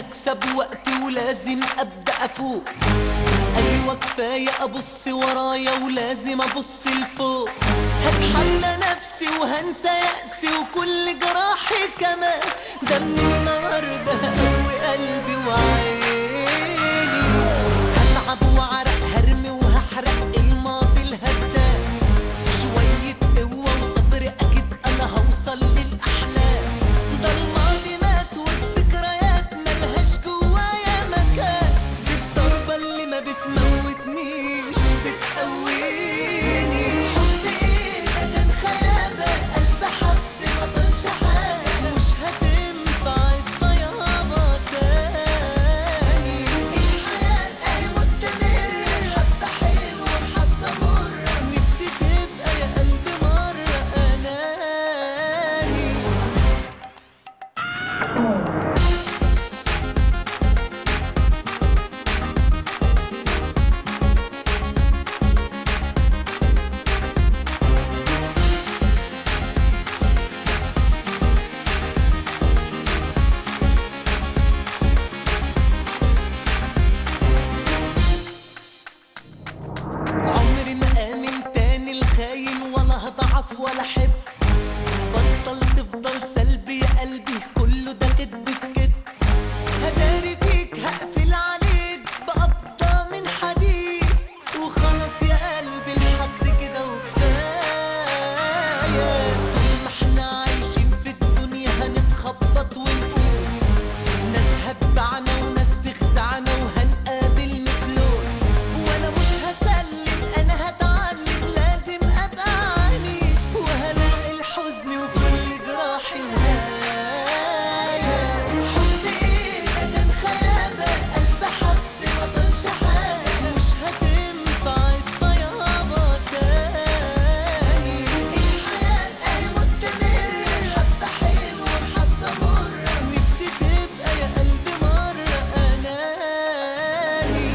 هكسب وقت ولازم ابدا افوق ايوه كفايه ابص ورايا ولازم ابص لفوق هتحدى نفسي وهنسى يأسي وكل جراحي كمان ده من النهارده هقوي قلبي وعيني هتعب وعرق هرمي وهحرق الماضي الهدام شوية قوة وصبر أكيد أنا هوصل للأحلام ده الماضي مات والذكريات ملهاش جوايا مكان دي الضربة اللي ما بتموتنيش بتقويني حب إيه ده كان خيابة قلب حد ما طلش حاجة مش هتنفع الطيابة تاني الحياة أهي مستمرة حبة حلوة وحبة مرة نفسي تبقى يا قلبي مرة أناني عمري ما آمن تاني الخاين ولا هضعف ولا حب بطل تفضل سلبي يا قلبي كله ده كدب في كدب هداري فيك هقفل عليك بقبضة من حديد وخلاص يا قلبي لحد كده وكفاية طول ما احنا عايشين في الدنيا هنتخبط ونقول ناس هتبعنا وناس تخدعنا وهنقابل مثلهم وانا مش هسلم انا هتعلم لازم ابقى عنيد وهلاقي الحزن وكل جراحي نهاية حب ايه ده كان خيابة قلب حد ما طلش حاجة مش هتنفع الطيابة تاني الحياة اهي مستمرة حبة حلوة وحبة مرة نفسي تبقى يا قلبي مرة أناني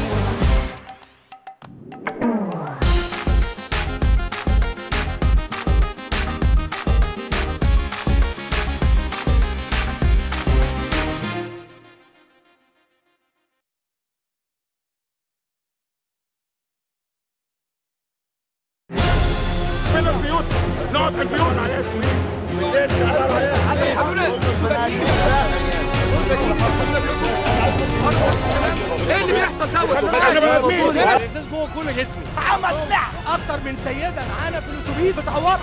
فين البيوت؟ نقعد في البيوت ايه اللي بيحصل دوت؟ احنا بني ادمين الازاز جوه كل جسمي محمد سلاح اكتر من سيده معانا في الاتوبيس متعوره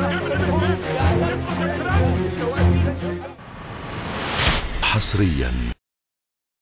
حصريا